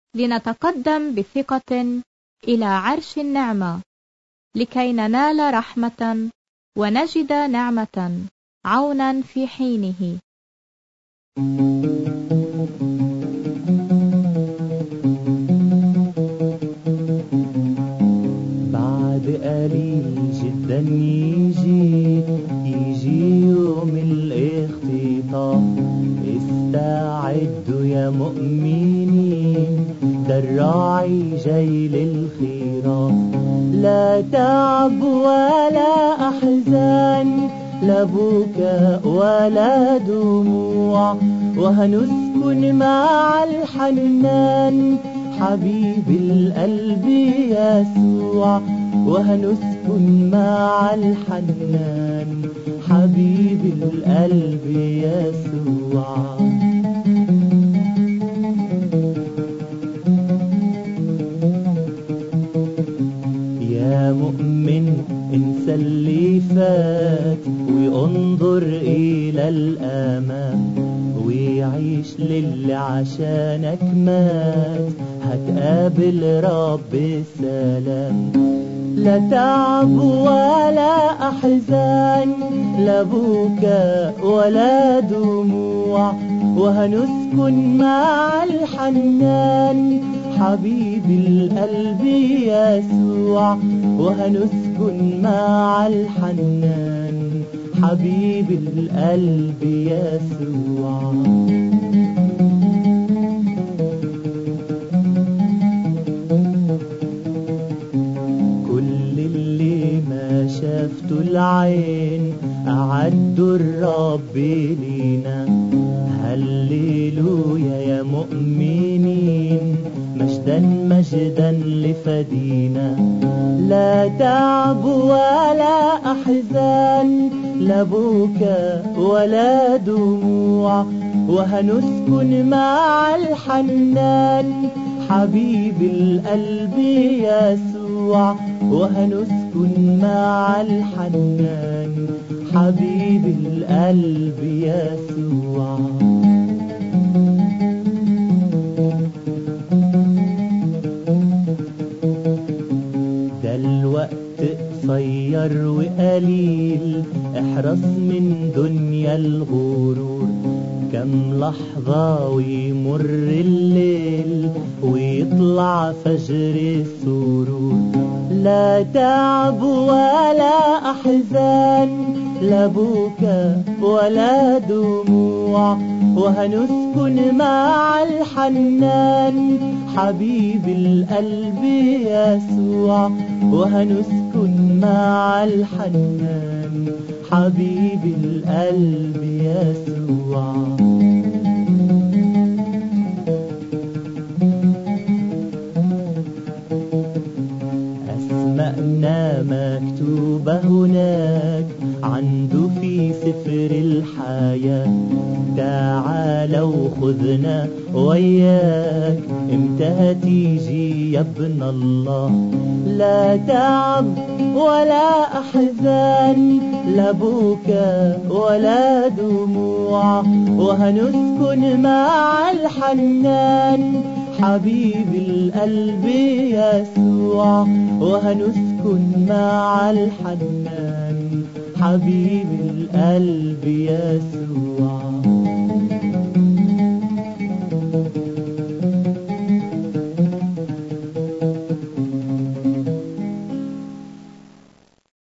لنتقدم بثقة إلى عرش النعمة لكي ننال رحمة ونجد نعمة عونا في حينه بعد قليل جدا يجي يجي يوم الاختطاف استعدوا يا مؤمنين ده الراعي جاي للخراف لا تعب ولا أحزان لا بكاء ولا دموع وهنسكن مع الحنان حبيب القلب يسوع وهنسكن مع الحنان حبيب القلب يسوع يا مؤمن انسى اللي فات وانظر الى الامام ويعيش للي عشانك مات هتقابل رب السلام لا تعب ولا احزان لا بكاء ولا دموع وهنسكن مع الحنان حبيب القلب يسوع وهنسكن مع الحنان حبيب القلب يسوع كل اللي ما شافته العين أعدوا الرب لينا هللويا يا مؤمنين مجدا مجدا لفدينا لا تعب ولا أحزان لا بكاء ولا دموع وهنسكن مع الحنان حبيب القلب يسوع وهنسكن مع الحنان حبيب القلب يسوع ده الوقت قصير وقليل احرص من دنيا الغرور كم لحظة ويمر الليل ويطلع فجر السرور لا تعب ولا أحزان لا بكاء ولا دموع وهنسكن مع الحنان حبيب القلب يسوع وهنسكن مع الحنان حبيب القلب يسوع أسماءنا مكتوبة هناك عنده في سفر الحياة تعال وخذنا وياك امتى هتيجي يا ابن الله لا تعب ولا أحزان لا بكاء ولا دموع وهنسكن مع الحنان حبيب القلب يسوع وهنسكن مع الحنان حبيب القلب يسوع